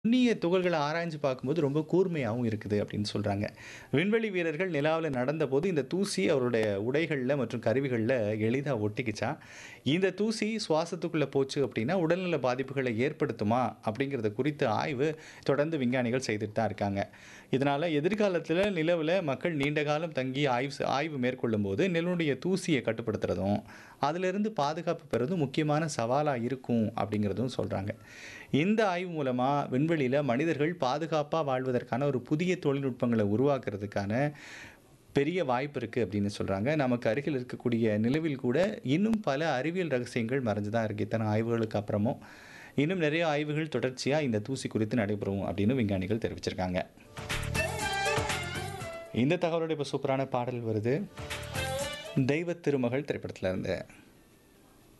நுண்ணிய துகள்கள ஆராய்ஞ்சு பார்க்கும்போது ரொம்ப கூர்மையாவும் இருக்குது அப்படின்னு சொல்றாங்க. விண்வெளி வீரர்கள் நிலாவுல நடந்தபோது இந்த தூசி அவருடைய உடைகள்ல மற்றும் கருவிகள்ல எளிதா ஒட்டிக்கிச்சாம். இந்த தூசி சுவாசத்துக்குள்ள போச்சு அப்படின்னா, உடல்நல பாதிப்புகளை ஏற்படுத்துமா? அப்படிங்கிறத குறித்த ஆய்வு தொடர்ந்து விஞ்ஞானிகள் செய்துட்டு தான் இருக்காங்க. இதனால எதிர்காலத்தில நிலவுல மக்கள் நீண்ட காலம் தங்கி ஆய்வு செ ஆய்வு மேற்கொள்ளும்போது, நிலவுடைய தூசிய கட்டுப்படுத்துறதும், அதிலிருந்து பாதுகாப்பு பெறுவதும் முக்கியமான சவாலா இருக்கும் அப்படிங்கிறதும் சொல்றாங்க. இந்த ஆய்வு மூலமா விண்வெளியில மனிதர்கள் பாதுகாப்பா வாழ்வதற்கான ஒரு புதிய தொழில்நுட்பங்கள உருவாக்குறதுக்கான பெரிய வாய்ப்பு இருக்கு அப்படின்னு சொல்றாங்க. நமக்கு அருகில் இருக்கக்கூடிய நிலவில் கூட இன்னும் பல அறிவியல் ரகசியங்கள் மறைஞ்சு தான் இருக்கு. இத்தன ஆய்வுகளுக்கு அப்புறமும். இன்னும் நிறைய ஆய்வுகள் தொடர்ச்சியா இந்த தூசி குறித்து நடைபெறும் அப்படின்னு விஞ்ஞானிகள் தெரிவிச்சிருக்காங்க. இந்த தகவலோட இப்ப சூப்பரான பாடல் வருது. தெய்வத் திருமகள் திரைப்படத்துல இருந்து.